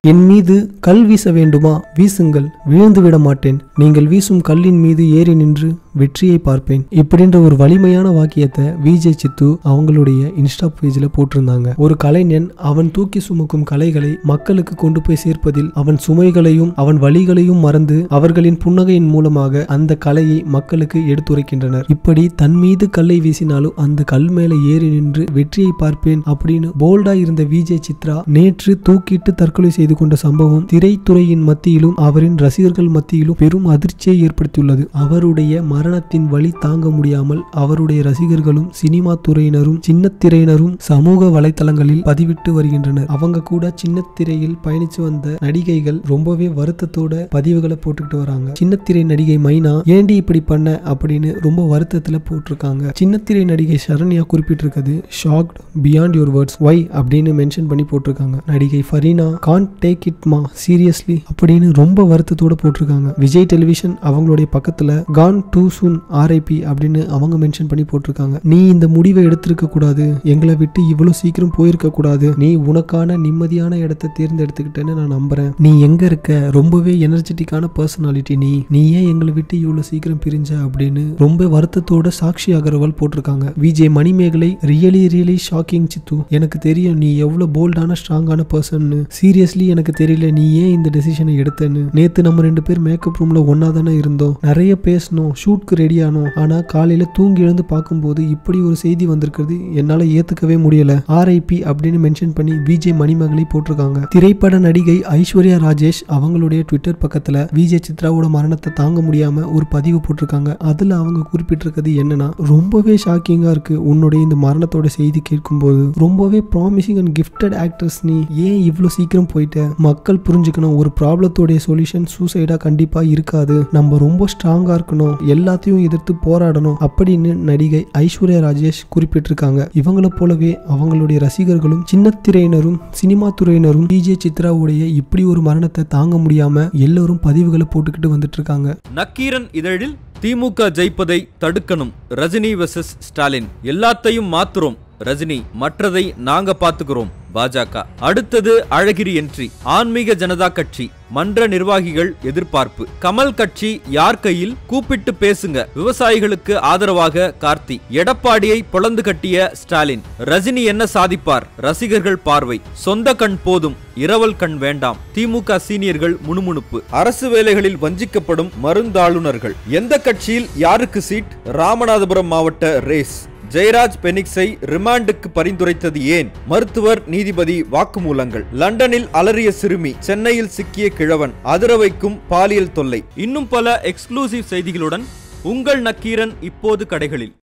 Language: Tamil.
என் மீது கல் வீச வேண்டுமா வீசுங்கள் விழுந்து விட மாட்டேன் நீங்கள் வீசும் கல்லின் மீது ஏறி நின்று வெற்றியை பார்ப்பேன் இப்படின்ற ஒரு வலிமையான வாக்கியத்தை விஜய் சித்து அவங்களுடைய இன்ஸ்டா பேஜ்ல போட்டிருந்தாங்க ஒரு கலைஞன் அவன் தூக்கி சுமக்கும் கலைகளை மக்களுக்கு கொண்டு போய் சேர்ப்பதில் அவன் சுமைகளையும் அவன் வழிகளையும் மறந்து அவர்களின் புன்னகையின் மூலமாக அந்த கலையை மக்களுக்கு எடுத்துரைக்கின்றனர் இப்படி தன் மீது கல்லை வீசினாலும் அந்த கல் மேல ஏறி நின்று வெற்றியை பார்ப்பேன் அப்படின்னு போல்டா இருந்த விஜய் சித்ரா நேற்று தூக்கிட்டு தற்கொலை செய்து கொண்ட சம்பவம் திரைத்துறையின் மத்தியிலும் அவரின் ரசிகர்கள் மத்தியிலும் பெரும் அதிர்ச்சியை ஏற்படுத்தியுள்ளது அவருடைய மரணத்தின் வழி தாங்க முடியாமல் அவருடைய ரசிகர்களும் சினிமா துறையினரும் சின்னத்திரையினரும் சமூக வலைத்தளங்களில் பதிவிட்டு வருகின்றனர் அவங்க கூட சின்னத்திரையில் பயணிச்சு வந்த நடிகைகள் ரொம்பவே வருத்தத்தோட பதிவுகளை போட்டுக்கிட்டு வராங்க சின்னத்திரை நடிகை மைனா ஏண்டி இப்படி பண்ண அப்படின்னு ரொம்ப வருத்தத்துல போட்டிருக்காங்க சின்னத்திரை நடிகை சரண்யா குறிப்பிட்டிருக்கிறது shocked beyond your words why அப்படின்னு மென்ஷன் பண்ணி போட்டிருக்காங்க நடிகை ஃபரீனா கான் டேக் இட் மா சீரியஸ்லி அப்படின்னு ரொம்ப வருத்தத்தோட போட்டிருக்காங்க விஜய் டெலிவிஷன் அவங்களுடைய பக்கத்துல கான் டூ சூன் ஆர்ஐபி அப்படின்னு அவங்க மென்ஷன் பண்ணி போட்டிருக்காங்க நீ இந்த முடிவை எடுத்திருக்க கூடாது எங்களை விட்டு இவ்வளவு சீக்கிரம் போயிருக்க கூடாது நீ உனக்கான நிம்மதியான இடத்தை தேர்ந்தெடுத்துக்கிட்டேன்னு நான் நம்புறேன் நீ எங்க இருக்க ரொம்பவே எனர்ஜெட்டிக்கான பர்சனாலிட்டி நீ நீ ஏன் எங்களை விட்டு இவ்வளவு சீக்கிரம் பிரிஞ்ச அப்படின்னு ரொம்ப வருத்தத்தோட சாக்ஷி அகர்வால் போட்டிருக்காங்க Vijay Manimegalai really really shocking Chithu எனக்கு தெரியும் நீ எவ்வளவு போல்டான ஸ்ட்ராங்கான பர்சன்னு சீரியஸ்லி எனக்கு தெரியல நீ ஏன் இந்த டெசிஷனை எடுத்தேன்னு நேத்து நம்ம ரெண்டு பேர் மேக்கப் ரூம்ல ஒன்னா தானே இருந்தோம் நிறைய பேசணும் ஷூட்க்கு ரெடி ஆனோம் ஆனா காலையில தூங்கி எழுந்து பார்க்கும்போது இப்படி ஒரு செய்தி வந்திருக்கிறது என்னால ஏத்துக்கவே முடியல ஆர்ஐபி அப்படின்னு மென்ஷன் பண்ணி விஜய் மணிமகளை போட்டிருக்காங்க திரைப்பட நடிகை ஐஸ்வர்யா ராஜேஷ் அவங்களுடைய ட்விட்டர் பக்கத்துல விஜய் சித்ராவோட மரணத்தை தாங்க முடியாம ஒரு பதிவு போட்டிருக்காங்க அதுல அவங்க குறிப்பிட்டிருக்கிறது என்னன்னா ரொம்பவே ஷாக்கிங்கா இருக்கு உன்னுடைய இந்த மரணத்தோட செய்தி கேட்கும்போது ரொம்பவே ப்ராமிசிங் அண்ட் கிஃப்டட் ஆக்டர்ஸ் நீ ஏன் இவ்வளவு சீக்கிரம் போயிட்ட மக்கள் புரிஞ்சுக்கணும் ஒரு ப்ராப்ளத்தோடைய சொல்யூஷன் சூசைடா கண்டிப்பா இருக்காது நம்ம ரொம்ப ஸ்ட்ராங்கா இருக்கணும் எல்லாத்தையும் எதிர்த்து போராடணும் அப்படின்னு நடிகை ஐஸ்வர்யா ராஜேஷ் குறிப்பிட்டிருக்காங்க இவங்கள போலவே அவங்களுடைய ரசிகர்களும் சின்னத்திரையினரும் சினிமா துறையினரும் டிஜே சித்ராவுடைய இப்படி ஒரு மரணத்தை தாங்க முடியாம எல்லோரும் பதிவுகளை போட்டுக்கிட்டு வந்துட்டு இருக்காங்க நக்கீரன் இதழில் திமுக ஜெயிப்பதை தடுக்கணும் ரஜினி வெர்சஸ் ஸ்டாலின் எல்லாத்தையும் மாத்துறோம் ரஜினி மற்றதை நாங்க பாத்துக்கிறோம் பாஜக அடுத்தது அழகிரி என்ட்ரி ஆன்மீக ஜனதா கட்சி மன்ற நிர்வாகிகள் எதிர்பார்ப்பு கமல் கட்சி யார் கையில் கூப்பிட்டு பேசுங்க விவசாயிகளுக்கு ஆதரவாக கார்த்தி எடப்பாடியை பொளந்து கட்டிய ஸ்டாலின் ரஜினி என்ன சாதிப்பார் ரசிகர்கள் பார்வை சொந்த கண் போதும் இரவல் கண் வேண்டாம் திமுக சீனியர்கள் முணுமுணுப்பு அரசு வேலைகளில் வஞ்சிக்கப்படும் மருந்தாளுநர்கள் எந்த கட்சியில் யாருக்கு சீட் ராமநாதபுரம் மாவட்ட ரேஸ் ஜெயராஜ் பெனிக்ஸை ரிமாண்டுக்கு பரிந்துரைத்தது ஏன் மருத்துவர் நீதிபதி வாக்குமூலங்கள் லண்டனில் அலறிய சிறுமி சென்னையில் சிக்கிய கிழவன் அதிர வைக்கும் பாலியல் தொல்லை இன்னும் பல எக்ஸ்க்ளூசிவ் செய்திகளுடன் உங்கள் நக்கீரன் இப்போது கடைகளில்